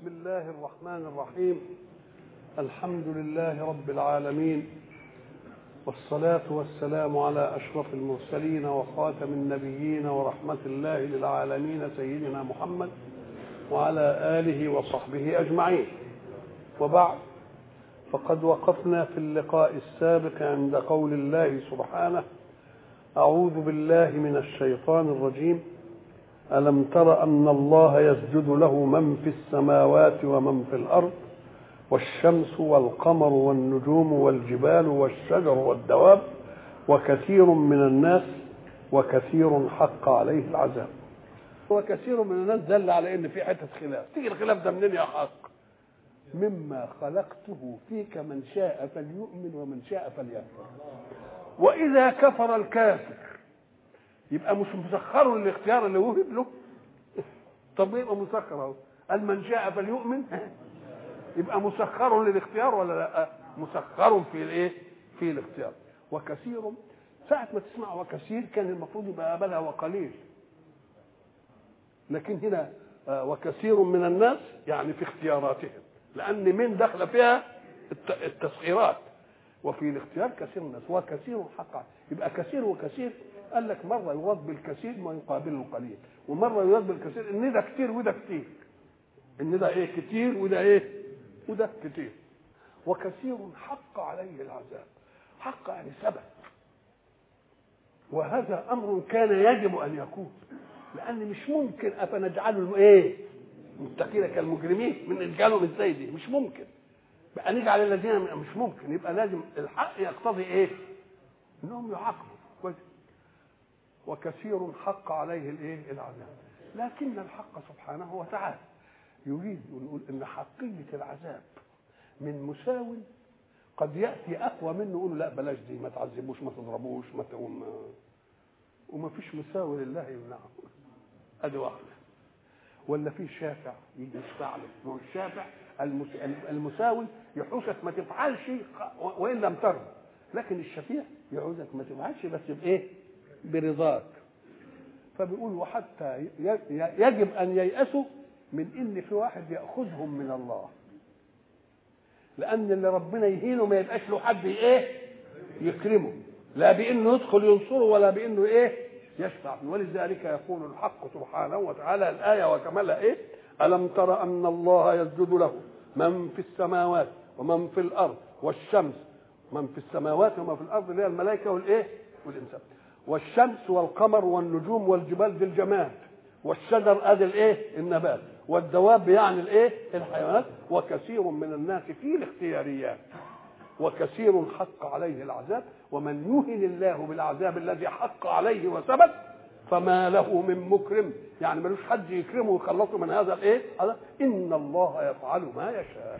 بسم الله الرحمن الرحيم الحمد لله رب العالمين والصلاة والسلام على أشرف المرسلين وخاتم النبيين ورحمة الله للعالمين سيدنا محمد وعلى آله وصحبه أجمعين وبعد فقد وقفنا في اللقاء السابق عند قول الله سبحانه أعوذ بالله من الشيطان الرجيم ألم تر أن الله يسجد له من في السماوات ومن في الأرض والشمس والقمر والنجوم والجبال والشجر والدواب وكثير من الناس وكثير حق عليه العذاب وكثير من الناس دل على ان في حته خلاف تيجي الخلاف ده منين يا حق مما خلقته فيك من شاء فليؤمن ومن شاء فليكفر واذا كفر الكافر يبقى مش مسخر الاختيار اللي وهب له طب يبقى مسخر اهو قال من شاء فليؤمن يبقى مسخر للاختيار ولا لا مسخر في الايه في الاختيار وكثير ساعة ما تسمع وكثير كان المفروض يبقى قبلها وقليل لكن هنا وكثير من الناس يعني في اختياراتهم لأن من دخل فيها التسخيرات وفي الاختيار كثير من الناس وكثير حقا يبقى كثير وكثير قال لك مرة يراد بالكثير ما يقابله القليل ومرة يراد بالكثير ان ده كتير وده كتير ان ده ايه كتير وده ايه وده كتير وكثير حق عليه العذاب حق يعني ثبت وهذا امر كان يجب ان يكون لان مش ممكن افنجعله ايه متقين كالمجرمين من نجعلهم ازاي دي مش ممكن بقى نجعل الذين مش ممكن يبقى لازم الحق يقتضي ايه انهم يعاقبوا كويس وكثير حق عليه الايه العذاب لكن الحق سبحانه وتعالى يريد يقول ان حقيه العذاب من مساو قد ياتي اقوى منه يقول لا بلاش دي ما تعذبوش ما تضربوش ما تقوم وما فيش مساوي لله يمنعه ادي واحده ولا في شافع يجي يشفع له ما هو الشافع المساوي يحوشك ما تفعلش وان لم ترضى لكن الشفيع يعوزك ما تفعلش بس بايه برضاك فبيقول وحتى يجب ان ييأسوا من ان في واحد ياخذهم من الله لان اللي ربنا يهينه ما يبقاش له حد ايه يكرمه لا بانه يدخل ينصره ولا بانه ايه يشفع ولذلك يقول الحق سبحانه وتعالى الايه وكملها ايه الم تر ان الله يسجد له من في السماوات ومن في الارض والشمس من في السماوات ومن في الارض اللي هي الملائكه والايه والانسان والشمس والقمر والنجوم والجبال دي الجماد والشجر ادي الايه النبات والدواب يعني الايه الحيوانات وكثير من الناس في الاختياريات وكثير حق عليه العذاب ومن يهن الله بالعذاب الذي حق عليه وثبت فما له من مكرم يعني ملوش حد يكرمه ويخلصه من هذا الايه هذا ان الله يفعل ما يشاء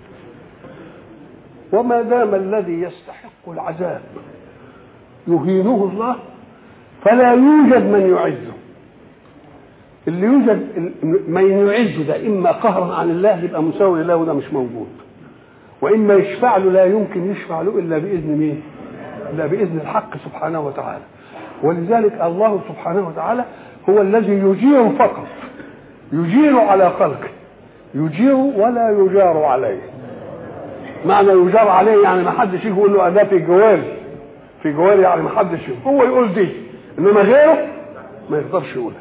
وما دام الذي يستحق العذاب يهينه الله فلا يوجد من يعزه اللي يوجد من يعزه ده اما قهرا عن الله يبقى مساوي له وده مش موجود واما يشفع له لا يمكن يشفع له الا باذن مين؟ الا باذن الحق سبحانه وتعالى ولذلك الله سبحانه وتعالى هو الذي يجير فقط يجير على خلقه يجير ولا يجار عليه معنى يجار عليه يعني ما حدش يجي يقول له ده في جواري في جواري يعني ما حدش هو يقول دي انما غيره ما يقدرش يقولها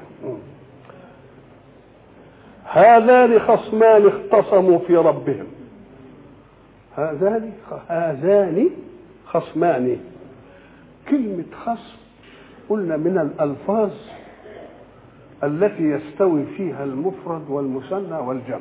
هذان خصمان اختصموا في ربهم هذان هذان خصمان كلمة خصم قلنا من الألفاظ التي يستوي فيها المفرد والمثنى والجمع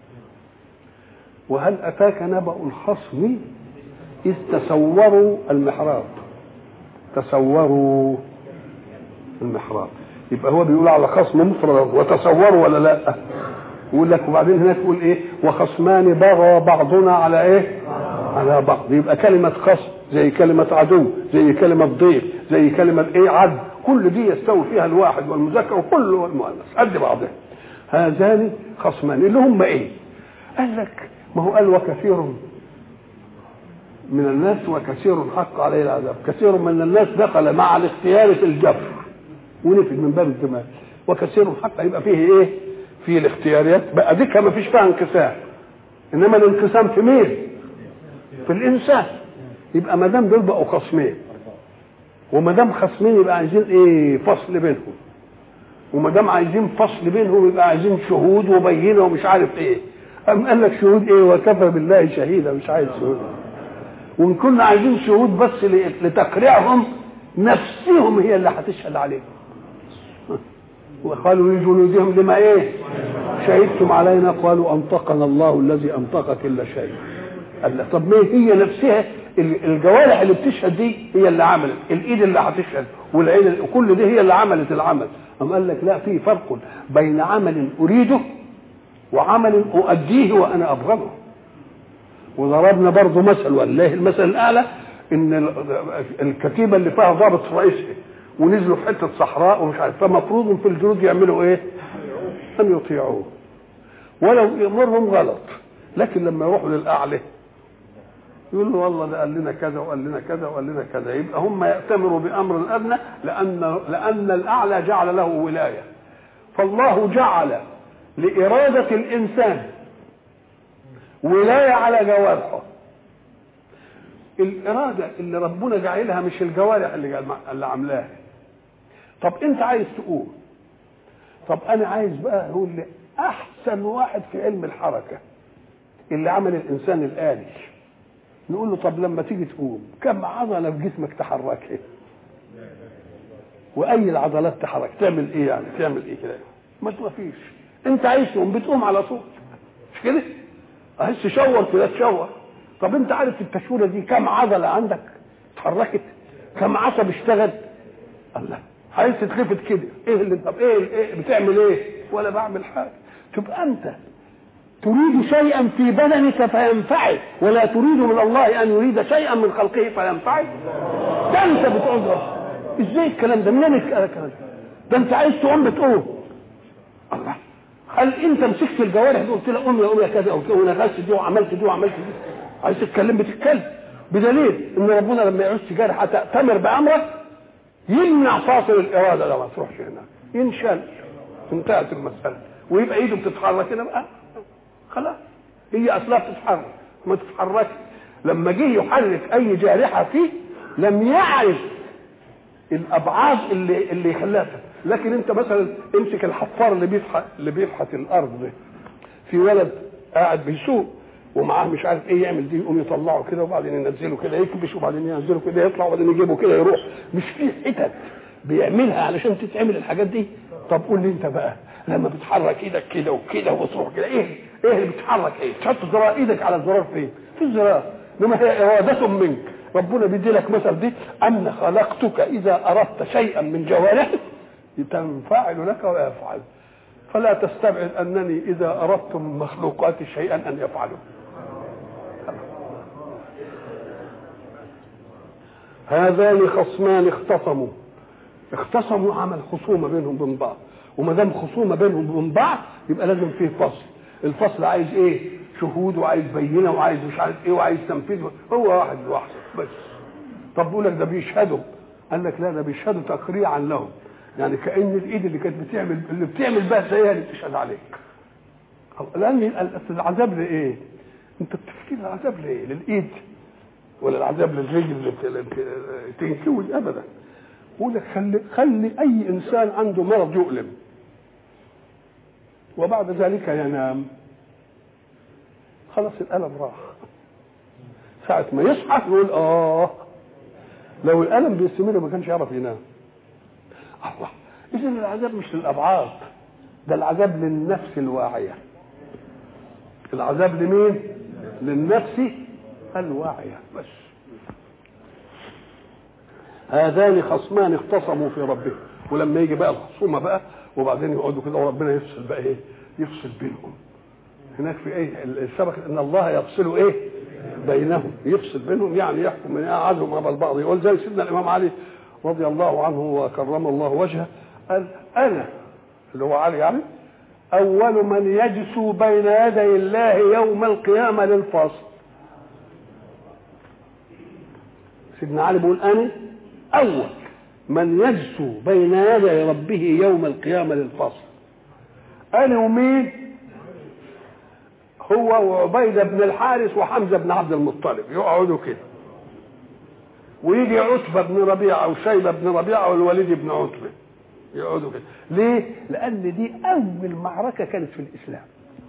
وهل أتاك نبأ الخصم إذ تسوروا المحراب تسوروا المحراب يبقى هو بيقول على خصم مفرد وتصوروا ولا لا يقول لك وبعدين هناك يقول ايه وخصمان بغى بعضنا على ايه على بعض يبقى كلمة خصم زي كلمة عدو زي كلمة ضيف زي كلمة ايه عد كل دي يستوي فيها الواحد والمذكر وكل والمؤنث قد بعضها هذان خصمان اللي هم ايه قال لك ما هو قال وكثير من الناس وكثير حق عليه العذاب كثير من الناس دخل مع الاختيار في الجبر ونفد من باب الجمال وكثير حق يبقى فيه ايه في الاختياريات بقى ديك ما فيش فيها انقسام انما الانقسام في مين في الانسان يبقى ما دام دول بقوا خصمين وما دام خصمين يبقى عايزين ايه فصل بينهم وما دام عايزين فصل بينهم يبقى عايزين شهود وبينه ومش عارف ايه أم قال لك شهود ايه وكفى بالله شهيدا مش عايز شهود وان كنا عايزين شهود بس لتقريعهم نفسهم هي اللي هتشهد عليهم وقالوا لجنودهم لما ايه شهدتم علينا قالوا انطقنا الله الذي انطق كل شيء قال طب ما هي نفسها الجوارح اللي بتشهد دي هي اللي عملت الايد اللي هتشهد والعين كل دي هي اللي عملت العمل أم قال لك لا في فرق بين عمل اريده وعمل اؤديه وانا ابغضه وضربنا برضه مثل والله المثل الاعلى ان الكتيبه اللي فيها ضابط رئيسي ونزلوا في حته صحراء ومش عارف فمفروض في الجنود يعملوا ايه؟ ان يطيعوه ولو امرهم غلط لكن لما يروحوا للاعلى يقول له والله ده قال لنا كذا وقال لنا كذا وقال لنا كذا يبقى هم يأتمروا بأمر الأدنى لأن لأن الأعلى جعل له ولاية فالله جعل لإرادة الإنسان ولاية على جوارحه الإرادة اللي ربنا جعلها مش الجوارح اللي اللي عاملاها طب أنت عايز تقوم طب أنا عايز بقى أقول لي أحسن واحد في علم الحركة اللي عمل الإنسان الآلي نقول له طب لما تيجي تقوم كم عضلة في جسمك تحركها وأي العضلات تحرك تعمل إيه يعني تعمل إيه كده ما فيش أنت عايز تقوم بتقوم على طول مش كده عايز تشور كده تشور طب انت عارف التشوره دي كم عضله عندك اتحركت كم عصب اشتغل الله عايز تتلفت كده ايه اللي طب ايه, إيه بتعمل ايه ولا بعمل حاجه تبقى انت تريد شيئا في بدنك فينفعك ولا تريد من الله ان يريد شيئا من خلقه فينفعك ده انت بتقول ازاي الكلام ده منين الكلام ده ده انت عايز تقوم بتقوم الله هل انت مسكت الجوارح دي قلت لها قوم يا قوم يا كذا قلت وانا غسلت دي وعملت دي وعملت دي عايز تتكلم بتتكلم بدليل ان ربنا لما يعوز جارحه تأتمر بامره يمنع فاصل الاراده ده ما تروحش هناك ينشل انتهت المساله ويبقى ايده بتتحرك كده بقى خلاص هي اصلها بتتحرك ما تتحركش لما جه يحرك اي جارحه فيه لم يعرف الابعاد اللي اللي يخليها لكن انت مثلا امسك الحفار اللي بيفحت اللي بيفحت الارض ده في ولد قاعد بيسوق ومعاه مش عارف ايه يعمل دي يقوم يطلعه كده وبعدين ينزله كده يكبش وبعدين ينزله كده يطلع وبعدين يجيبه كده يروح مش في حتت بيعملها علشان تتعمل الحاجات دي طب قول لي انت بقى لما بتحرك ايدك كده وكده وتروح كده ايه ايه اللي بتحرك ايه تحط زرار ايدك على الزرار فين في الزرار انما هي اراده منك ربنا بيدي لك مثل دي ان خلقتك اذا اردت شيئا من جوارحك تنفعل لك ويفعل فلا تستبعد انني اذا اردت من مخلوقاتي شيئا ان يفعلوا هذان خصمان اختصموا اختصموا عمل خصومه بينهم وبين بعض وما دام خصومه بينهم وبين بعض يبقى لازم فيه فصل الفصل عايز ايه شهود وعايز بينه وعايز مش عارف ايه وعايز تنفيذ هو واحد لوحده بس طب بيقول لك ده بيشهدوا قال لك لا ده بيشهدوا تقريعا لهم يعني كان الايد اللي كانت بتعمل اللي بتعمل بها زيها اللي بتشهد عليك لان العذاب لايه؟ انت بتفكير العذاب لايه؟ للايد ولا العذاب للرجل اللي تنكوز ابدا يقول لك خلي خلي اي انسان عنده مرض يؤلم وبعد ذلك ينام خلاص الالم راح ساعة ما يصحى يقول اه لو الالم بيستمر ما كانش يعرف ينام الله اذا العذاب مش للابعاد ده العذاب للنفس الواعيه العذاب لمين للنفس الواعيه بس هذان خصمان اختصموا في ربهم ولما يجي بقى الخصومه بقى وبعدين يقعدوا كده وربنا يفصل بقى ايه يفصل بينهم هناك في ايه السبق ان الله يفصل ايه بينهم يفصل بينهم يعني يحكم من اعزهم على البعض يقول زي سيدنا الامام علي رضي الله عنه وكرم الله وجهه قال انا اللي هو علي يعني اول من يجسو بين يدي الله يوم القيامه للفصل سيدنا علي بيقول انا اول من يجسو بين يدي ربه يوم القيامه للفصل انا ومين هو وعبيده بن الحارث وحمزه بن عبد المطلب يقعدوا كده ويجي عتبه بن ربيعه وشيبه بن ربيعه والوليد بن عتبه يقعدوا كده ليه لان دي اول معركه كانت في الاسلام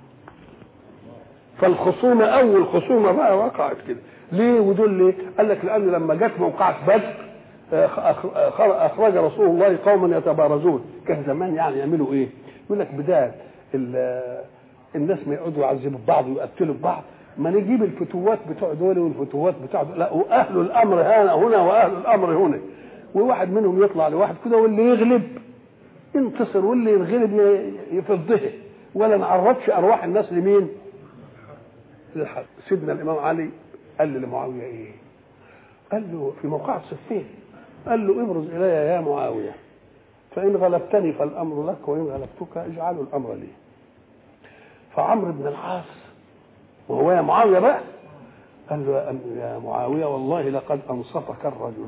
فالخصومه اول خصومه بقى وقعت كده ليه ودول ليه قال لك لان لما جت موقعه بدر اخرج رسول الله قوما يتبارزون كان زمان يعني يعملوا ايه يقول لك بدال الناس ما يقعدوا يعذبوا بعض ويقتلوا بعض ما نجيب الفتوات بتوع دول والفتوات بتوع دول لا واهل الامر هنا هنا واهل الامر هنا وواحد منهم يطلع لواحد كده واللي يغلب ينتصر واللي ينغلب يفضه ولا نعرضش ارواح الناس لمين؟ للحق سيدنا الامام علي قال لمعاويه ايه؟ قال له في موقع صفين قال له ابرز الي يا معاويه فان غلبتني فالامر لك وان غلبتك اجعلوا الامر لي فعمرو بن العاص وهو يا معاويه بقى قال له يا معاويه والله لقد انصفك الرجل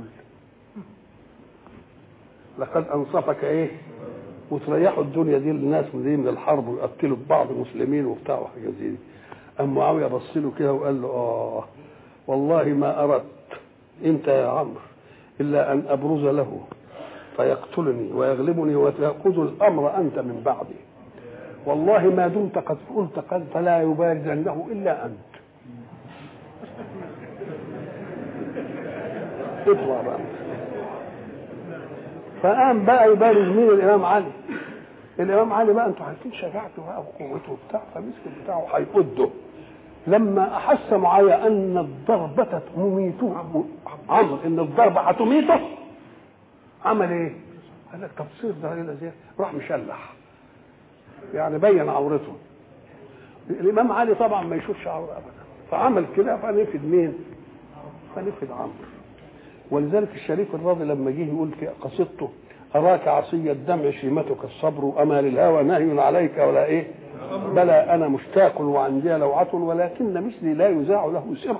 لقد انصفك ايه وتريحوا الدنيا دي للناس دي من الحرب ويقتلوا بعض المسلمين وبتاع وحاجات زي دي قام معاويه بص له كده وقال له اه والله ما اردت انت يا عمرو الا ان ابرز له فيقتلني ويغلبني وتاخذ الامر انت من بعدي والله ما دمت قد قلت قد فلا يبارزنه الا انت اطلع بقى فقام بقى يبارز مين الامام علي الامام علي بقى انتوا عارفين شجاعته بقى وقوته وبتاع فمسك بتاعه هيقده لما احس معايا ان الضربه تميته عمرو ان الضربه هتميته عمل ايه؟ قال لك تفسير ده الى زي راح مشلح يعني بين عورته الامام علي طبعا ما يشوفش عوره ابدا فعمل كده فنفد مين؟ فنفد عمرو ولذلك الشريف الراضي لما جه يقول في قصيدته أراك عصي الدمع شيمتك الصبر أما للهوى نهي عليك ولا إيه بلى أنا مشتاق وعندي لوعة ولكن مثلي لا يذاع له سر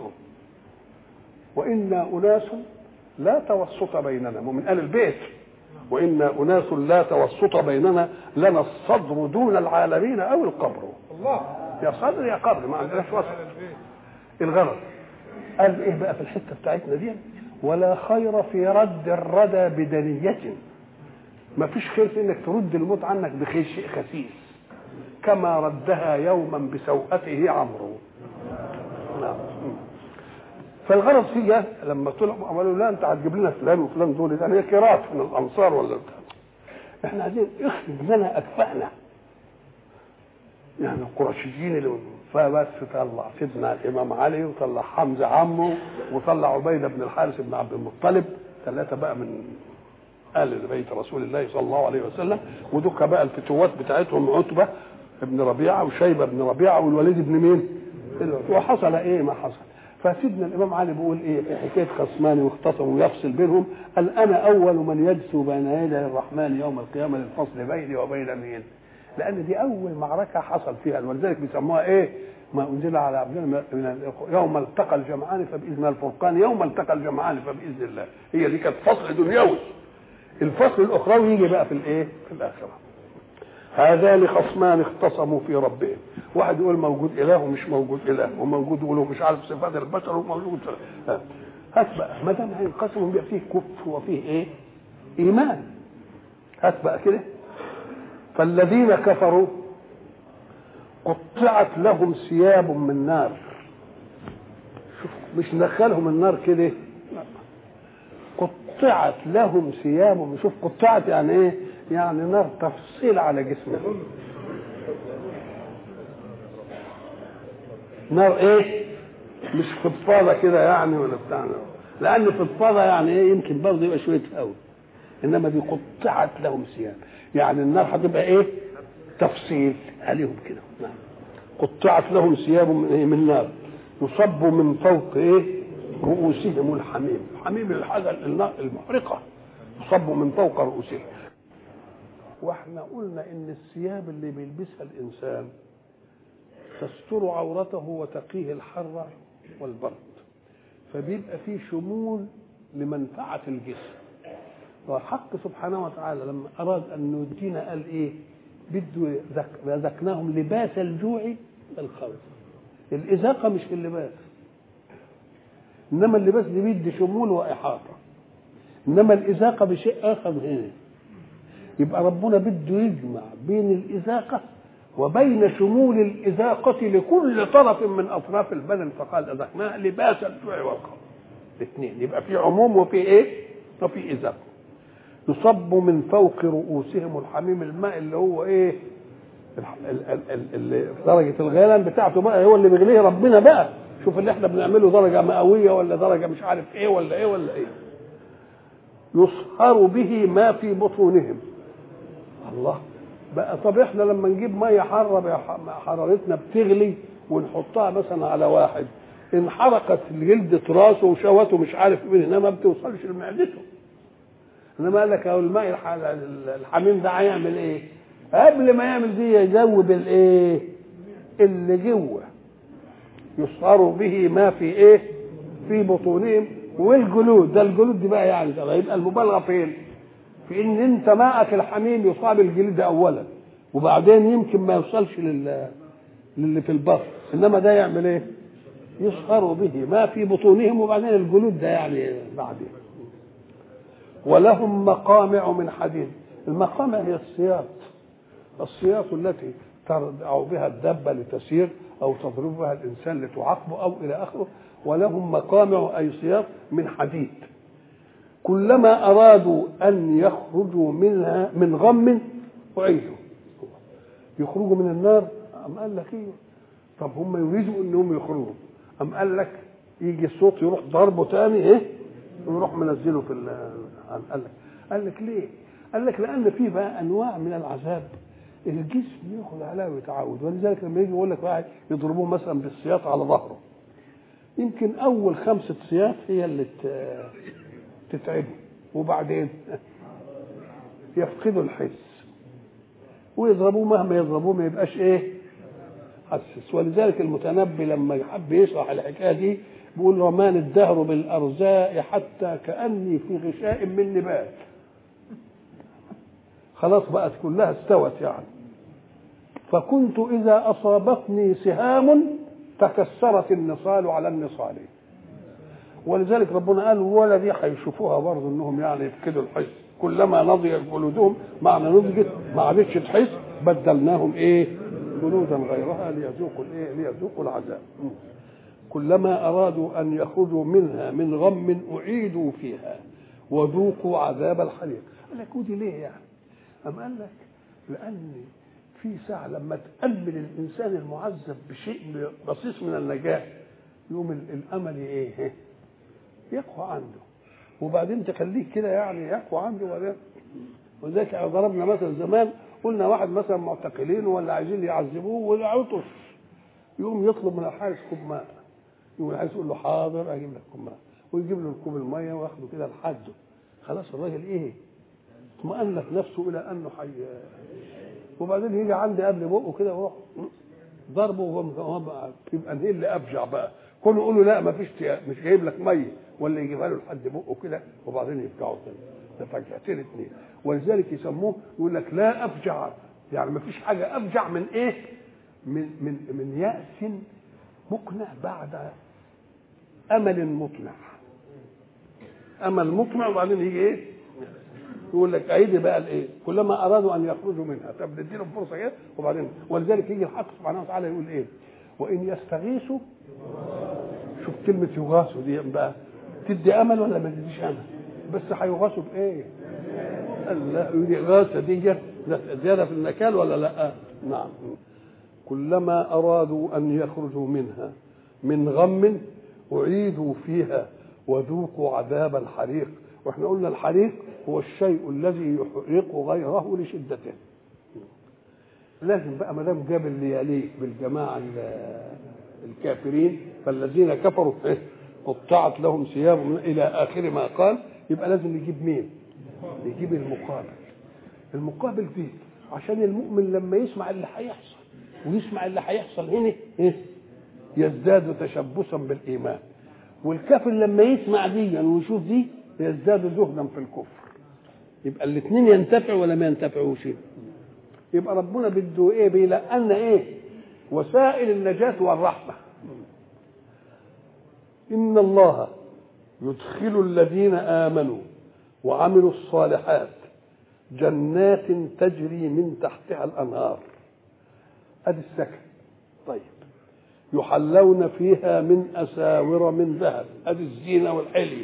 وإنا أناس لا توسط بيننا ومن أهل البيت وإنا أناس لا توسط بيننا لنا الصدر دون العالمين أو القبر الله يا صدر يا قبر ما عندناش وسط الغرض قال ايه بقى في الحته بتاعتنا دي ولا خير في رد الردى بدنية ما فيش خير في انك ترد الموت عنك بشيء خسيس كما ردها يوما بسوءته عمرو نعم فالغرض فيها لما طلعوا قالوا لا انت هتجيب لنا فلان وفلان دول يعني هي كرات من الانصار ولا بتاع احنا عايزين اخرج لنا اكفانا يعني القرشيين اللي فبس طلع سيدنا الامام علي وطلع حمزه عمه وطلع عبيده بن الحارث بن عبد المطلب ثلاثه بقى من اهل بيت رسول الله صلى الله عليه وسلم ودك بقى الفتوات بتاعتهم عتبه ابن ربيعه وشيبه بن ربيعه والوليد بن مين؟ وحصل ايه ما حصل فسيدنا الامام علي بيقول ايه في حكايه خصمان واختصموا يفصل بينهم قال انا اول من يجثو بين يدي الرحمن يوم القيامه للفصل بيني وبين مين؟ لان دي اول معركه حصل فيها ولذلك بيسموها ايه؟ ما انزل على عبدنا من يوم التقى الجمعان فباذن الفرقان يوم التقى الجمعان فباذن الله هي دي كانت فصل دنيوي الفصل الاخروي يجي بقى في الايه؟ في الاخره هذان خصمان اختصموا في ربهم واحد يقول موجود اله ومش موجود اله وموجود يقول مش عارف صفات البشر وموجود هات بقى ما دام هينقسموا يبقى فيه كفر وفيه ايه؟ ايمان هات بقى كده فالذين كفروا قطعت لهم ثياب من نار شوف مش ندخلهم النار كده قطعت لهم ثياب شوف قطعت يعني ايه يعني نار تفصيل على جسمهم نار ايه مش فضفاضة كده يعني ولا بتاع لان فضفاضة يعني ايه يمكن برضه يبقى شوية هوا انما دي قطعت لهم ثياب يعني النار هتبقى ايه تفصيل عليهم كده نعم قطعت لهم ثياب من ايه من نار يصب من فوق ايه رؤوسهم الحميم الحميم الحاجه النار المحرقه يصب من فوق رؤوسهم واحنا قلنا ان الثياب اللي بيلبسها الانسان تستر عورته وتقيه الحر والبرد فبيبقى فيه شمول لمنفعه الجسم والحق سبحانه وتعالى لما اراد ان يدينا قال ايه بده رزقناهم لباس الجوع والخوف الإذاقة مش في اللباس إنما اللباس دي بيدي شمول وإحاطة إنما الإذاقة بشيء آخر هنا يبقى ربنا بده يجمع بين الإذاقة وبين شمول الإذاقة لكل طرف من أطراف البدن فقال أذقناها لباس الجوع والخوف الاثنين يبقى في عموم وفي إيه؟ وفي إذاقة يصب من فوق رؤوسهم الحميم الماء اللي هو إيه؟ اللي درجة الغليان بتاعته بقى هو اللي بيغليه ربنا بقى شوف اللي احنا بنعمله درجة مئوية ولا درجة مش عارف ايه ولا ايه ولا ايه يصهر به ما في بطونهم الله بقى طب احنا لما نجيب ميه حاره حرارتنا بتغلي ونحطها مثلا على واحد انحرقت جلدة راسه وشوته مش عارف ايه هنا ما بتوصلش لمعدته انما قال لك اهو الماء الحميم ده هيعمل ايه؟ قبل ما يعمل دي يذوب الايه؟ اللي جوه يصهر به ما في ايه؟ في بطونهم والجلود ده الجلود دي بقى يعني ده يبقى المبالغه فين؟ في ان انت ماءك الحميم يصاب الجلد اولا وبعدين يمكن ما يوصلش لل للي في البطن انما ده يعمل ايه؟ يصهر به ما في بطونهم وبعدين الجلود ده يعني بعدين ولهم مقامع من حديد المقامع هي السياط السياط التي تردع بها الدابة لتسير أو تضرب بها الإنسان لتعاقبه أو إلى آخره ولهم مقامع أي سياط من حديد كلما أرادوا أن يخرجوا منها من غم أعيدوا يخرجوا من النار أم قال لك إيه طب هم يريدوا أنهم يخرجوا أم قال لك يجي الصوت يروح ضربه تاني إيه ويروح منزله في قال لك قال لك ليه؟ قال لك لأن في بقى أنواع من العذاب الجسم ياخذ عليها ويتعود ولذلك لما يجي يقول لك واحد يضربوه مثلا بالسياط على ظهره يمكن اول خمسه سياط هي اللي تتعبه وبعدين يفقدوا الحس ويضربوه مهما يضربوه ما يبقاش ايه حسس ولذلك المتنبي لما يحب يشرح الحكايه دي بيقول رمان الدهر بالارزاء حتى كاني في غشاء من نبات خلاص بقت كلها استوت يعني فكنت إذا أصابتني سهام تكسرت النصال على النصال ولذلك ربنا قال ولا دي هيشوفوها برضه انهم يعني يفقدوا الحس كلما نضجت جلودهم معنى نضجت ما عادتش تحس بدلناهم ايه جلودا غيرها ليذوقوا الايه ليذوقوا العذاب كلما ارادوا ان يخرجوا منها من غم اعيدوا فيها وذوقوا عذاب الحريق قال لك ودي ليه يعني أم قال لك لأن في ساعة لما تأمل الإنسان المعذب بشيء بسيط من النجاة يوم الأمل إيه؟ يقوى عنده وبعدين تخليه كده يعني يقوى عنده وبعدين وذلك ضربنا مثلا زمان قلنا واحد مثلا معتقلين ولا عايزين يعذبوه والعطش يقوم يطلب من الحارس كوب ماء يقوم الحارس يقول له حاضر اجيب لك كوب ماء ويجيب له الكوب الميه وياخده كده لحده خلاص الراجل ايه اطمأنت نفسه الى انه حي وبعدين يجي عندي قبل بقه كده ويروح ضربه وهو يبقى ايه اللي ابجع بقى كونه يقول له لا ما فيش مش جايب لك ميه ولا يجيبها له لحد بقه كده وبعدين يفجعه تاني ده فجعتين اثنين ولذلك يسموه يقول لك لا افجع يعني ما فيش حاجه افجع من ايه؟ من من من يأس مقنع بعد امل مطمع امل مطمع وبعدين يجي ايه؟ يقول لك عيدي بقى الايه كلما ارادوا ان يخرجوا منها طب نديلهم فرصه كده وبعدين ولذلك يجي الحق سبحانه وتعالى يقول ايه وان يستغيثوا شوف كلمه يغاثوا دي بقى تدي امل ولا ما تديش امل بس هيغاثوا بايه الإغاثة دي زيادة في النكال ولا لا؟ نعم كلما أرادوا أن يخرجوا منها من غم أعيدوا فيها وذوقوا عذاب الحريق واحنا قلنا الحريق هو الشيء الذي يحرق غيره لشدته لازم بقى ما دام جاب اللي يليق بالجماعه الكافرين فالذين كفروا قطعت لهم ثياب الى اخر ما قال يبقى لازم يجيب مين؟ يجيب المقابل المقابل فيه عشان المؤمن لما يسمع اللي هيحصل ويسمع اللي هيحصل هنا إيه؟ يزداد تشبثا بالايمان والكافر لما يسمع دي ويشوف دي يزداد زهدا في الكفر يبقى الاثنين ينتفعوا ولا ما ينتفعوش يبقى ربنا بده ايه بيلقنا ايه وسائل النجاة والرحمة إن الله يدخل الذين آمنوا وعملوا الصالحات جنات تجري من تحتها الأنهار أدي السكن طيب يحلون فيها من أساور من ذهب أدي الزينة والحلية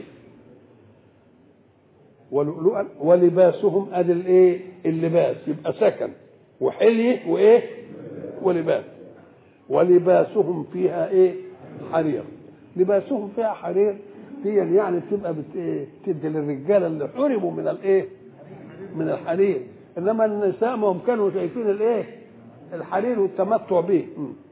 ولؤلؤا ولباسهم أدي الإيه اللباس يبقى سكن وحلية وإيه ولباس ولباسهم فيها إيه حرير لباسهم فيها حرير دي يعني تبقى بت إيه تدي للرجاله اللي حرموا من الايه من الحرير انما النساء ما هم كانوا شايفين الايه الحرير والتمتع به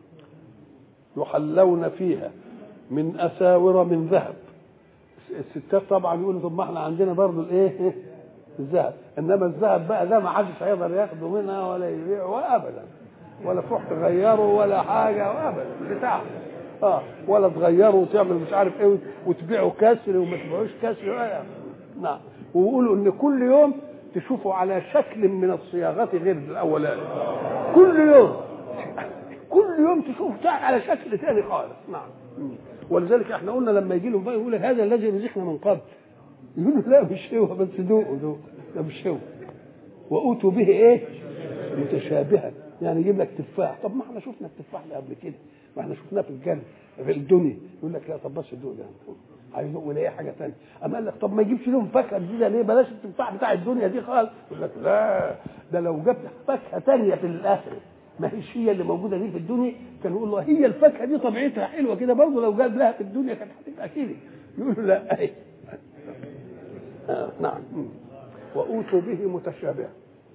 يحلون فيها من اساور من ذهب الستات طبعا يقولوا طب ما احنا عندنا برضه الايه الذهب انما الذهب بقى ده ما حدش هيقدر ياخده منها ولا يبيعه ابدا ولا تروح تغيره ولا حاجه ابدا بتاعه اه ولا تغيره وتعمل مش عارف ايه وتبيعه كسر وما تبيعوش كسر آه. نعم ويقولوا ان كل يوم تشوفوا على شكل من الصياغات غير الاولاني كل يوم كل يوم تشوف على شكل ثاني خالص نعم ولذلك احنا قلنا لما يجي لهم بقى يقول لك هذا الذي رزقنا من قبل يقولوا لا مش هو بس دوقوا دوقوا ده مش هو واتوا به ايه متشابها يعني يجيب لك تفاح طب ما احنا شفنا التفاح ده قبل كده ما احنا شفناه في الجنه في الدنيا يقول لك لا طب بس دوق ده عايز يدوق ولا اي حاجه ثانيه اما قال لك طب ما يجيبش لهم فاكهه جديده ليه بلاش التفاح بتاع الدنيا دي خالص يقول لك لا ده لو جبت فاكهه ثانيه في الاخره ما هيش هي اللي موجوده دي في الدنيا كان يقول له هي الفاكهه دي طبيعتها حلوه كده برضه لو جاب لها في الدنيا كانت هتبقى كده يقول له لا اهي آه نعم واوتوا به متشابها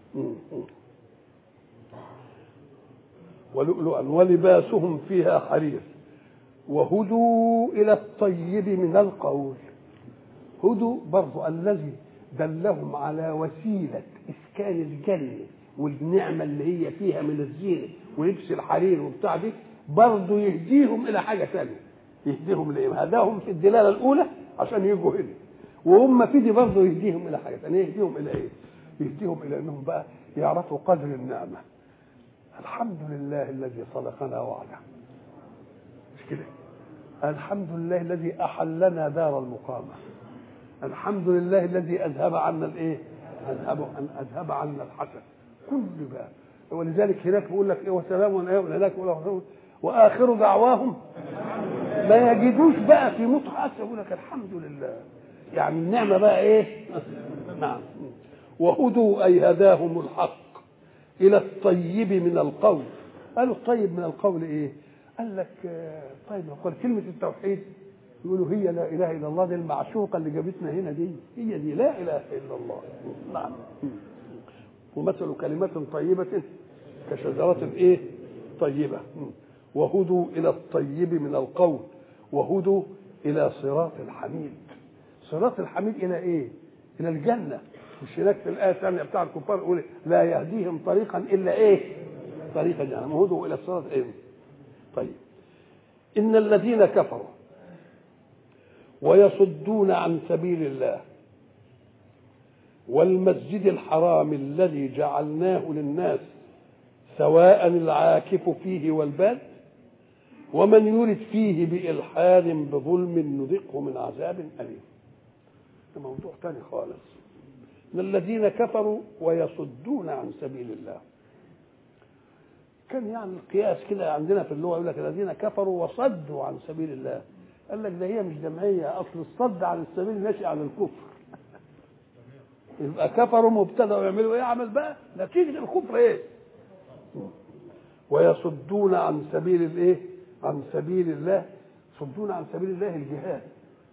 ولؤلؤا ولباسهم فيها حرير وهدوا الى الطيب من القول هدوا برضو الذي دلهم على وسيله اسكان الجنه والنعمه اللي هي فيها من الزينه ولبس الحرير وبتاع دي برضه يهديهم الى حاجه ثانيه يهديهم لايه؟ هداهم في الدلاله الاولى عشان يجوا هنا وهم في دي برضه يهديهم الى حاجه ثانيه يهديهم الى ايه؟ يهديهم الى انهم بقى يعرفوا قدر النعمه الحمد لله الذي صدقنا وعده مش كده الحمد لله الذي احلنا دار المقامه الحمد لله الذي اذهب عنا الايه اذهب اذهب عنا الحسن كل بقى ولذلك هناك بيقول لك ايه وسلام ايه هناك يقول واخر دعواهم ما يجدوش بقى في نطق اسر يقول لك الحمد لله يعني النعمه بقى ايه نعم وهدوا اي هداهم الحق الى الطيب من القول قالوا الطيب من القول ايه قال لك طيب من القول كلمه التوحيد يقولوا هي لا اله الا الله دي المعشوقه اللي جابتنا هنا دي هي دي لا اله الا الله نعم ومثل كلمة طيبة كشجرة ايه طيبة وهدوا الى الطيب من القول وهدوا الى صراط الحميد صراط الحميد الى ايه الى الجنة مش هناك في الآية الثانية بتاع الكفار يقول لا يهديهم طريقا إلا إيه؟ طريق جهنم هدوا إلى الصراط إيه؟ طيب إن الذين كفروا ويصدون عن سبيل الله والمسجد الحرام الذي جعلناه للناس سواء العاكف فيه والباد ومن يرد فيه بإلحاد بظلم نذقه من عذاب أليم ده موضوع تاني خالص من الذين كفروا ويصدون عن سبيل الله كان يعني القياس كده عندنا في اللغه يقول لك الذين كفروا وصدوا عن سبيل الله قال لك ده هي مش جمعيه اصل الصد عن السبيل ناشئ عن الكفر يبقى كفروا مبتدا ويعملوا ايه عمل بقى نتيجه الكفر ايه ويصدون عن سبيل الايه عن سبيل الله يصدون عن سبيل الله الجهاد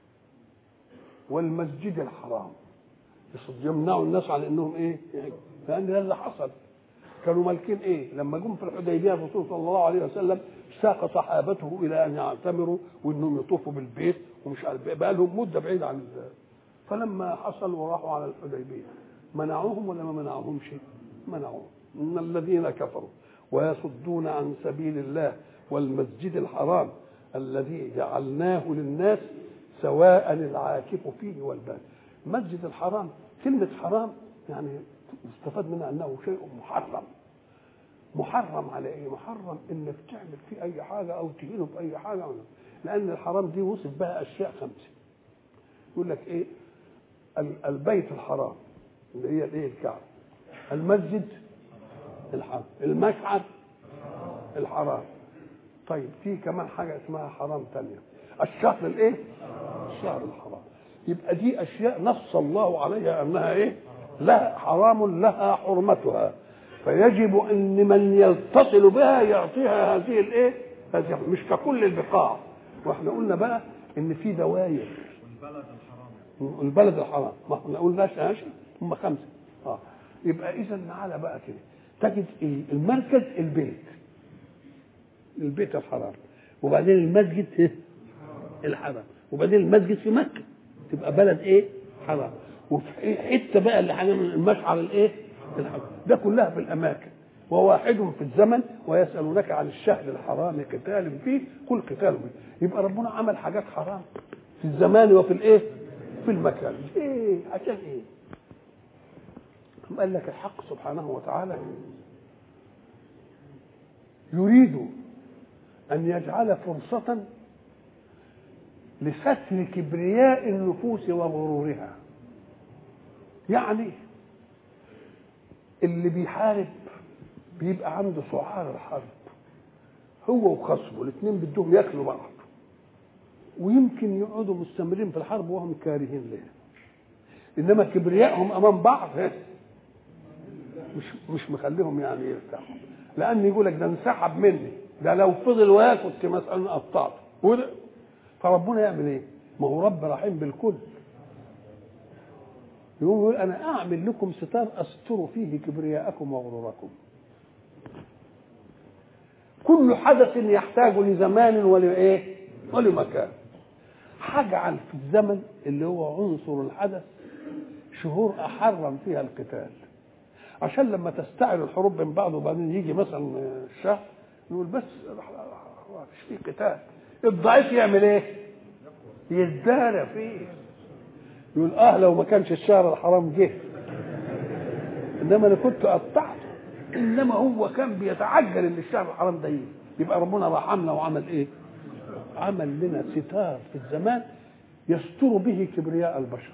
والمسجد الحرام يمنعوا الناس عن انهم ايه لان ده اللي حصل كانوا مالكين ايه لما جم في الحديبيه الرسول صلى الله عليه وسلم ساق صحابته الى ان يعتمروا وانهم يطوفوا بالبيت ومش عارف بقى لهم مده بعيد عن ال... فلما حصل وراحوا على الحديبيه منعوهم ولا ما منعوهمش منعوهم ان الذين كفروا ويصدون عن سبيل الله والمسجد الحرام الذي جعلناه للناس سواء العاكف فيه والباد المسجد الحرام كلمة حرام يعني يستفاد منها أنه شيء محرم محرم على ايه محرم انك تعمل فيه اي حاجه او تهينه باي حاجه لان الحرام دي وصف بها اشياء خمسه يقول لك ايه البيت الحرام اللي هي الايه الكعبه المسجد الحرام المشعر الحرام طيب في كمان حاجه اسمها حرام تانية الشهر الايه الشهر الحرام يبقى دي اشياء نص الله عليها انها ايه لها حرام لها حرمتها فيجب ان من يتصل بها يعطيها هذه الايه هذه مش ككل البقاع واحنا قلنا بقى ان في دواير والبلد الحرام البلد الحرام ما احنا قلناش ماشي هم خمسه اه يبقى اذا تعالى بقى كده تجد ايه المركز البيت البيت الحرام وبعدين المسجد إيه؟ الحرام وبعدين المسجد في مكه تبقى بلد ايه حرام وفي حته بقى اللي حرام المشعر الايه الحرام ده كلها في الاماكن وواحد في الزمن ويسالونك عن الشهر الحرام قتال فيه كل قتال فيه يبقى ربنا عمل حاجات حرام في الزمان وفي الايه في المكان ايه عشان ايه قال لك الحق سبحانه وتعالى يريد ان يجعل فرصه لستر كبرياء النفوس وغرورها يعني اللي بيحارب بيبقى عنده سعار الحرب هو وخصمه الاثنين بدهم ياكلوا بعض ويمكن يقعدوا مستمرين في الحرب وهم كارهين لها انما كبريائهم امام بعض مش مش مخليهم يعني يرتاحوا لان يقول لك ده انسحب مني ده لو فضل وياه كنت مثلا قطعته فربنا يعمل ايه؟ ما هو رب رحيم بالكل يقوم يقول انا اعمل لكم ستار استر فيه كبرياءكم وغروركم كل حدث يحتاج لزمان ولايه ولمكان هجعل في الزمن اللي هو عنصر الحدث شهور احرم فيها القتال عشان لما تستعر الحروب بين بعض وبعدين يجي مثلا الشهر نقول بس مش في قتال الضعيف يعمل ايه يزداد فيه يقول اه لو ما كانش الشهر الحرام جه انما انا كنت قطعته انما هو كان بيتعجل ان الشهر الحرام ده يجي يبقى ربنا رحمنا وعمل ايه عمل لنا ستار في الزمان يستر به كبرياء البشر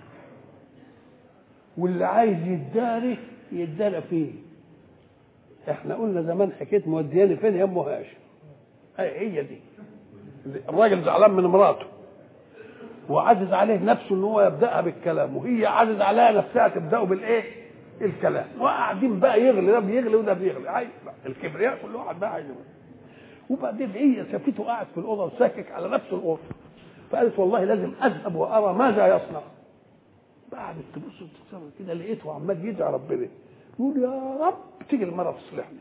واللي عايز يداري يدارى فيه احنا قلنا زمان حكايه مودياني فين يا ام هاشم هي دي الراجل زعلان من مراته وعزز عليه نفسه ان هو يبداها بالكلام وهي عزز عليها نفسها تبداه بالايه؟ الكلام وقاعدين بقى يغلي ده بيغلي وده بيغلي عايز الكبرياء كل واحد بقى عايز وبعدين هي شافته قاعد في الاوضه وساكك على نفس الاوضه فقالت والله لازم اذهب وارى ماذا يصنع قعدت تبص وتتصور كده لقيته عمال يدعي ربنا يقول يا رب تيجي المره تصلحني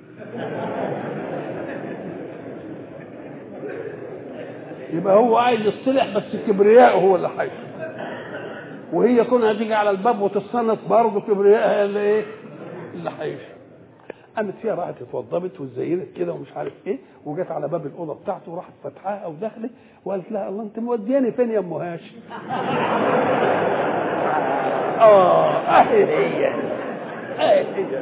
يبقى هو عايز يصطلح بس كبرياءه هو اللي حي وهي كونها تيجي على الباب وتصنف برضه كبريائها اللي ايه اللي حيش قامت فيها راحت اتوضبت واتزينت كده ومش عارف ايه وجت على باب الاوضه بتاعته وراحت فاتحاها ودخلت وقالت لها الله انت مودياني فين يا ام هاشم؟ اه اهي هي اهي هي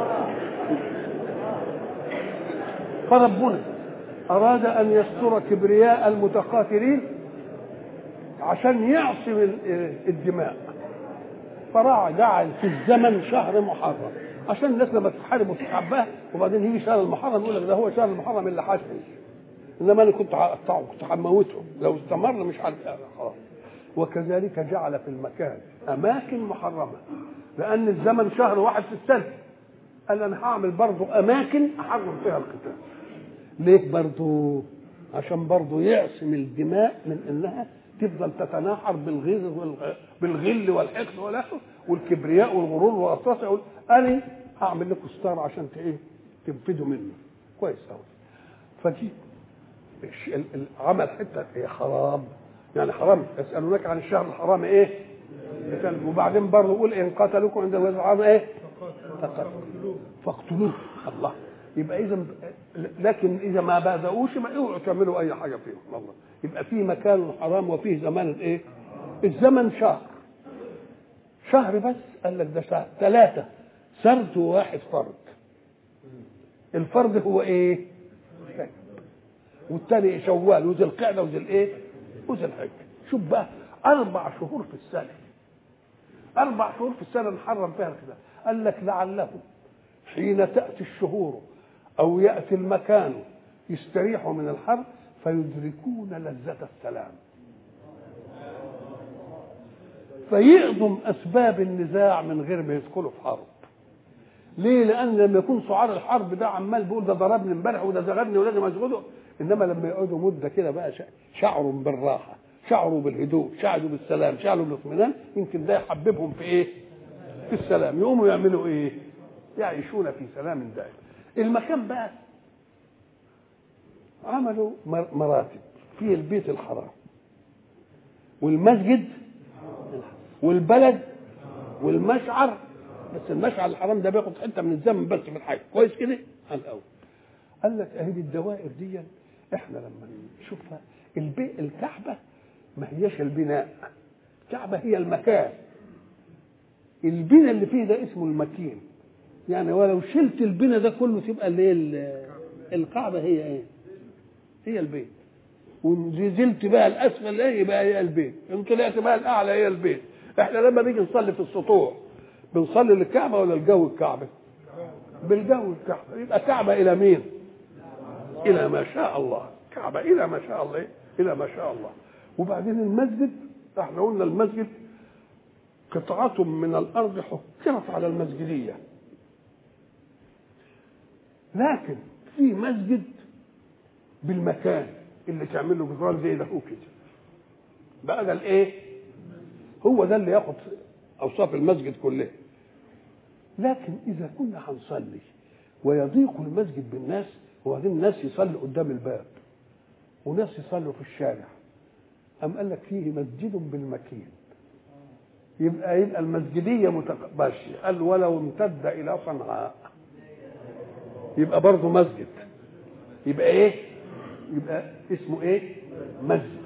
فربنا أراد أن يستر كبرياء المتقاتلين عشان يعصم الدماء فراع جعل في الزمن شهر محرم عشان الناس لما تتحارب وتتحبها وبعدين يجي شهر المحرم يقول لك ده هو شهر المحرم اللي حاسس انما انا كنت هقطعه كنت هموته لو استمر مش عارف خلاص وكذلك جعل في المكان اماكن محرمه لان الزمن شهر واحد في السنه قال انا هعمل برضه اماكن احرم فيها القتال ليه برضه عشان برضه يعصم الدماء من انها تفضل تتناحر بالغيظ بالغل والحقد والاخر والكبرياء والغرور والرصاص يقول انا هعمل لكم ستار عشان ايه تنفذوا منه كويس قوي فدي عمل حته هي حرام يعني حرام يسالونك عن الشهر الحرام ايه وبعدين برضه يقول ان قتلوكم عند الحرام ايه فاقتلوه الله يبقى اذا لكن اذا ما بداوش ما اوعوا تعملوا اي حاجه فيهم والله يبقى في مكان حرام وفيه زمان الايه الزمن شهر شهر بس قال لك ده شهر ثلاثه سرد وواحد فرد الفرد هو ايه رجب والتاني شوال وذي القعده وذي الايه وذي الحجه شوف بقى اربع شهور في السنه اربع شهور في السنه نحرم فيها كده قال لك لعله حين تاتي الشهور او ياتي المكان يستريحوا من الحرب فيدركون لذة السلام فيقضم أسباب النزاع من غير ما يدخلوا في حرب ليه؟ لأن لما يكون سعار الحرب ده عمال بيقول ده ضربني امبارح وده زغرني ولازم أشغله إنما لما يقعدوا مدة كده بقى شعروا بالراحة شعروا بالهدوء شعروا بالسلام شعروا بالاطمئنان يمكن ده يحببهم في إيه؟ في السلام يقوموا يعملوا إيه؟ يعيشون في سلام دائم المكان بقى عملوا مراتب في البيت الحرام والمسجد والبلد والمشعر بس المشعر الحرام ده بياخد حته من الزمن بس في الحاجه كويس كده على الاول قال لك اهي الدوائر دي احنا لما نشوفها البي الكعبه ما هياش البناء الكعبه هي المكان البناء اللي فيه ده اسمه المكين يعني ولو شلت البناء ده كله تبقى اللي هي الكعبه هي ايه هي البيت ونزلت بقى الاسفل ايه يبقى هي البيت ان طلعت بقى الاعلى هي البيت احنا لما نيجي نصلي في السطوع بنصلي للكعبه ولا الجو الكعبه بالجو الكعبه يبقى كعبه الى مين الى ما شاء الله كعبه الى ما شاء الله الى ما شاء الله وبعدين المسجد احنا قلنا المسجد قطعة من الأرض حكرت على المسجدية لكن في مسجد بالمكان اللي تعمل له جدران زي ده هو كده بقى ده الايه هو ده اللي ياخد اوصاف المسجد كلها لكن اذا كنا هنصلي ويضيق المسجد بالناس وبعدين الناس يصلوا قدام الباب وناس يصلوا في الشارع أم قال لك فيه مسجد بالمكين يبقى يبقى المسجدية متباشية قال ولو امتد إلى صنعاء يبقى برضه مسجد يبقى إيه؟ يبقى اسمه ايه مسجد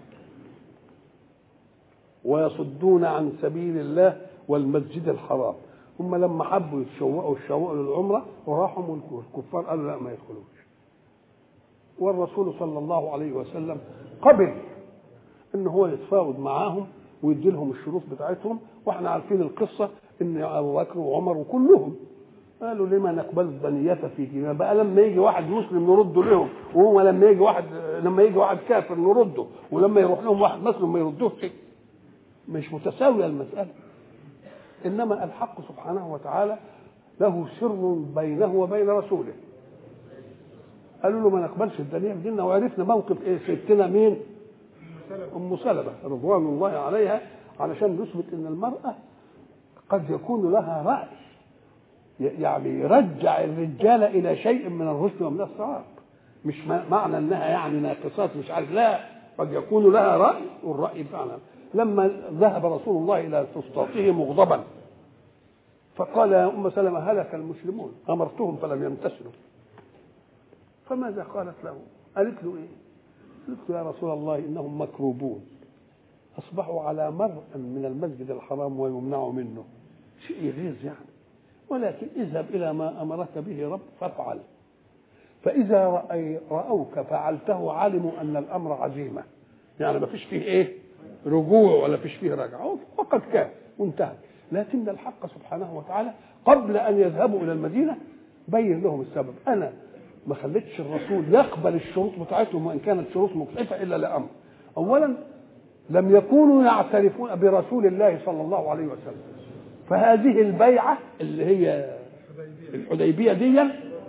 ويصدون عن سبيل الله والمسجد الحرام هم لما حبوا يتشوقوا الشوق للعمرة وراحوا الكفار قالوا لا ما يدخلوش والرسول صلى الله عليه وسلم قبل ان هو يتفاوض معاهم ويدي لهم الشروط بتاعتهم واحنا عارفين القصه ان ابو بكر وعمر وكلهم قالوا لما نقبل البنية في ديننا بقى لما يجي واحد مسلم نرده لهم وهو لما يجي واحد لما يجي واحد كافر نرده ولما يروح لهم واحد مسلم ما يردوش مش متساوية المسألة إنما الحق سبحانه وتعالى له سر بينه وبين رسوله قالوا له ما نقبلش الدنيا في ديننا وعرفنا موقف ايه ستنا مين ام سلمة رضوان الله عليها علشان نثبت ان المرأة قد يكون لها رأي يعني يرجع الرجال الى شيء من الرشد ومن الصواب مش معنى انها يعني ناقصات مش عارف لا قد يكون لها راي والراي فعلا لما ذهب رسول الله الى فسطاطه مغضبا فقال يا ام سلمه هلك المسلمون امرتهم فلم يمتثلوا فماذا قالت له؟ قالت له ايه؟ قالت له يا رسول الله انهم مكروبون اصبحوا على مرء من المسجد الحرام ويمنعوا منه شيء يغيظ يعني ولكن اذهب الى ما امرك به رب فافعل فاذا رأي راوك فعلته علموا ان الامر عزيمه يعني ما فيش فيه ايه رجوع ولا فيش فيه رجعه فقد كان وانتهى لكن الحق سبحانه وتعالى قبل ان يذهبوا الى المدينه بين لهم السبب انا ما خليتش الرسول يقبل الشروط بتاعتهم وان كانت شروط مختلفه الا لامر اولا لم يكونوا يعترفون برسول الله صلى الله عليه وسلم فهذه البيعة اللي هي الحديبية دي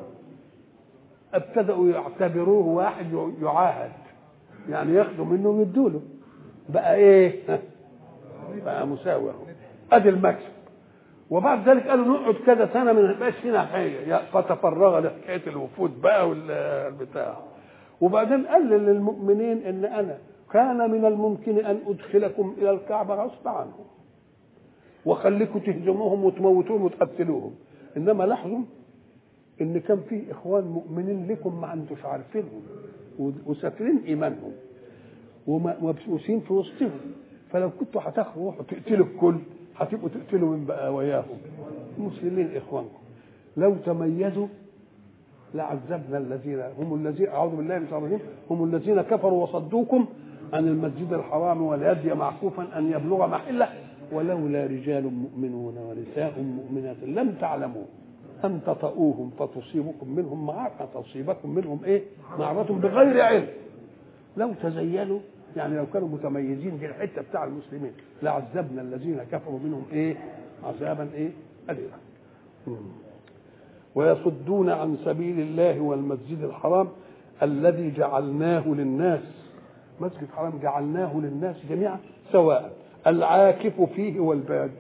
ابتدأوا يعتبروه واحد يعاهد يعني ياخدوا منه ويدوا له بقى ايه بقى مساوي ادي المكسب وبعد ذلك قالوا نقعد كذا سنه ما نبقاش فينا حاجه فتفرغ لحكايه الوفود بقى والبتاع وبعدين قال للمؤمنين ان انا كان من الممكن ان ادخلكم الى الكعبه غصب عنهم وخليكم تهزموهم وتموتوهم وتقتلوهم انما لاحظوا ان كان في اخوان مؤمنين لكم ما انتوش عارفينهم وساترين ايمانهم ومبسوسين في وسطهم فلو كنتوا هتروحوا تقتلوا الكل هتبقوا تقتلوا من بقى وياهم مسلمين اخوانكم لو تميزوا لعذبنا الذين هم الذين اعوذ بالله من الشيطان الرجيم هم الذين كفروا وصدوكم عن المسجد الحرام والهدي معكوفا ان يبلغ محله ولولا رجال مؤمنون ونساء مؤمنات لم تعلموا ان تطؤوهم فتصيبكم منهم معرة تصيبكم منهم ايه؟ معرة بغير علم لو تزينوا يعني لو كانوا متميزين في الحته بتاع المسلمين لعذبنا الذين كفروا منهم ايه؟ عذابا ايه؟ أليما. مم. ويصدون عن سبيل الله والمسجد الحرام الذي جعلناه للناس مسجد الحرام جعلناه للناس جميعا سواء العاكف فيه والباد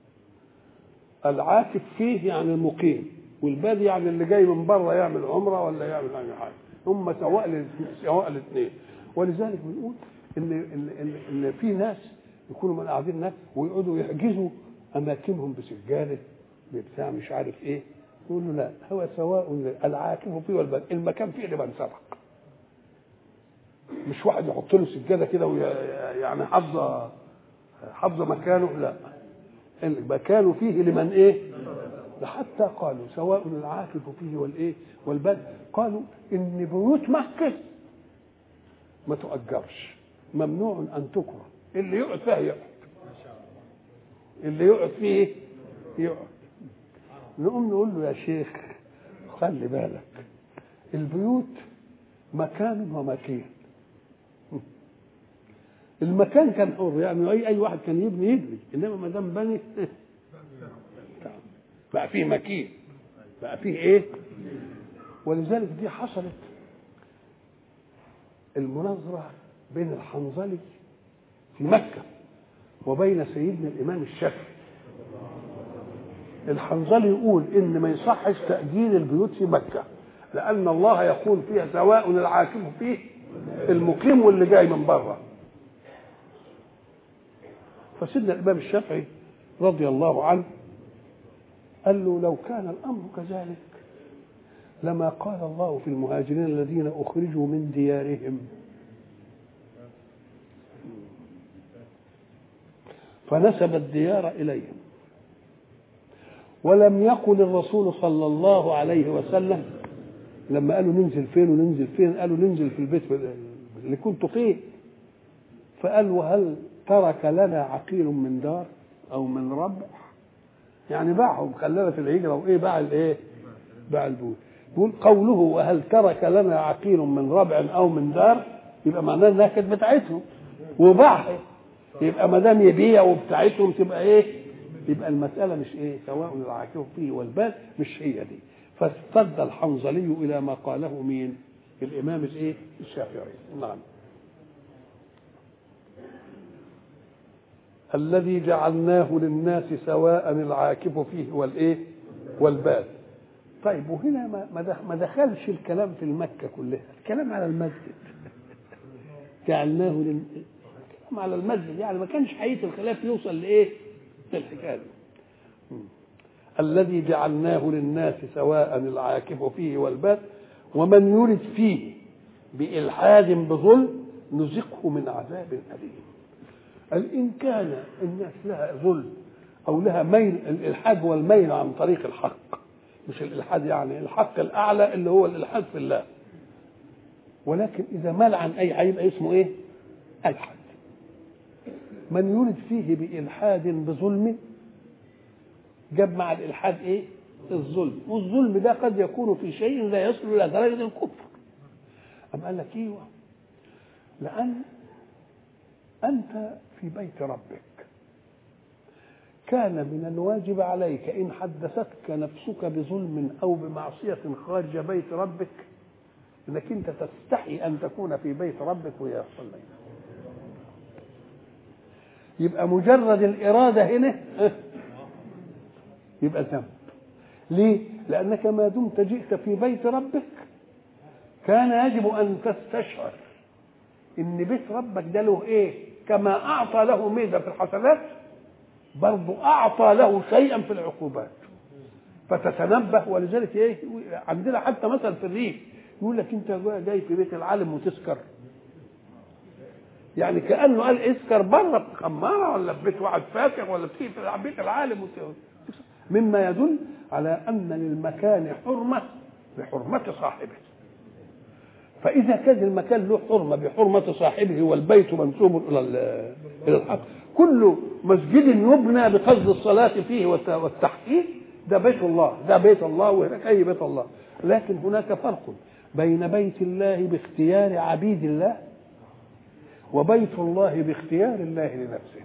العاكف فيه يعني المقيم والباد يعني اللي جاي من بره يعمل عمره ولا يعمل اي حاجه هم سواء الاثنين- سواء الاثنين ولذلك بنقول ان ان ان, إن في ناس يكونوا من قاعدين هناك ويقعدوا يحجزوا اماكنهم بسجاده بتاع مش عارف ايه يقول له لا هو سواء العاكف فيه والباد المكان فيه لمن سبق مش واحد يحط له سجاده كده وي- يعني حافظه حافظه مكانه لا المكان فيه لمن ايه حتى قالوا سواء العاكف فيه والايه والباد قالوا ان بيوت مكه ما تؤجرش ممنوع ان تكره اللي يقعد فيها يقعد اللي يقعد فيه يقعد نقوم نقول له يا شيخ خلي بالك البيوت مكان ومكين المكان كان حر يعني اي اي واحد كان يبني يبني انما ما دام بني بقى فيه مكين بقى فيه ايه ولذلك دي حصلت المناظره بين الحنظلي في مكه وبين سيدنا الامام الشافعي الحنظلي يقول ان ما يصحش تاجير البيوت في مكه لان الله يقول فيها سواء العاكف فيه المقيم واللي جاي من بره فسيدنا الامام الشافعي رضي الله عنه قال له لو كان الامر كذلك لما قال الله في المهاجرين الذين اخرجوا من ديارهم فنسب الديار اليهم ولم يقل الرسول صلى الله عليه وسلم لما قالوا ننزل فين وننزل فين قالوا ننزل في البيت اللي كنت فيه فقال وهل ترك لنا عقيل من دار او من ربع يعني باعهم خلانا في الهجره وايه باع الايه باع البيوت يقول قوله وهل ترك لنا عقيل من ربع او من دار يبقى معناه انها كانت بتاعتهم وباعها يبقى ما دام يبيع وبتاعتهم تبقى ايه يبقى المساله مش ايه سواء العاكف فيه والبال مش هي دي فاستد الحنظلي الى ما قاله مين الامام الايه الشافعي نعم الذي جعلناه للناس سواء العاكف فيه والايه والباد طيب وهنا ما ما دخ- ما دخلش الكلام في المكه كلها الكلام على المسجد جعلناه لل... الكلام على المسجد يعني ما كانش حقيقه الخلاف يوصل لايه للحكايه دي. مم. الذي جعلناه للناس سواء العاكف فيه والباد ومن يرد فيه بإلحاد بظلم نزقه من عذاب أليم قال إن كان الناس لها ظلم أو لها ميل الإلحاد هو الميل عن طريق الحق مش الإلحاد يعني الحق الأعلى اللي هو الإلحاد في الله ولكن إذا مال عن أي عيب اسمه إيه؟ ألحد من يولد فيه بإلحاد بظلم جاب مع الإلحاد إيه؟ الظلم والظلم ده قد يكون في شيء لا يصل إلى درجة الكفر أم قال لك إيوه لأن أنت في بيت ربك كان من الواجب عليك إن حدثتك نفسك بظلم أو بمعصية خارج بيت ربك انك انت تستحي ان تكون في بيت ربك ويحصل لك يبقى مجرد الاراده هنا يبقى ذنب ليه لانك ما دمت جئت في بيت ربك كان يجب ان تستشعر ان بيت ربك ده له ايه كما اعطى له ميزه في الحسنات برضه اعطى له شيئا في العقوبات فتتنبه ولذلك ايه عندنا حتى مثل في الريف يقول لك انت جاي في بيت العالم وتسكر يعني كانه قال اسكر بره في خماره ولا في بيت واحد فاتح ولا في بيت العالم وت- مما يدل على ان للمكان حرمه بحرمة صاحبه فإذا كان المكان له حرمة بحرمة صاحبه والبيت منسوب إلى ال- إلى الحق كل مسجد يبنى بقصد الصلاة فيه والت- والتحقيق ده بيت الله ده بيت الله وهناك أي بيت الله لكن هناك فرق بين بيت الله باختيار عبيد الله وبيت الله باختيار الله لنفسه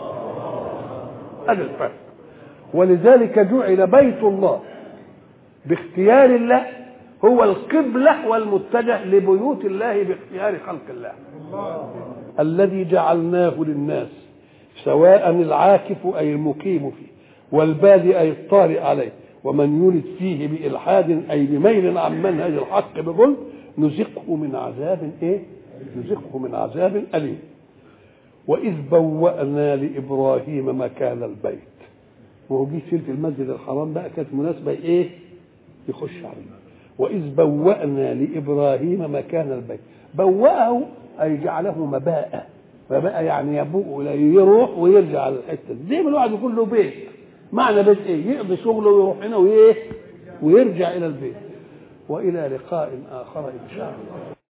هذا الفرق ولذلك جعل بيت الله باختيار الله هو القبلة والمتجه لبيوت الله باختيار خلق الله الذي جعلناه للناس سواء العاكف أي المقيم فيه والبادئ أي الطارئ عليه ومن يولد فيه بإلحاد أي بميل عن منهج الحق بظلم نزقه من عذاب إيه؟ نزقه من عذاب أليم وإذ بوأنا لإبراهيم مكان البيت وهو جه سيرة المسجد الحرام بقى كانت مناسبة إيه؟ يخش عليه وإذ بوأنا لإبراهيم مكان البيت بوأه أي جعله مباء مباء يعني يبوء إليه يروح ويرجع على الحتة دي زي ما الواحد يكون له بيت معنى بيت إيه؟ يقضي شغله ويروح هنا وإيه؟ ويرجع إلى البيت وإلى لقاء آخر إن شاء الله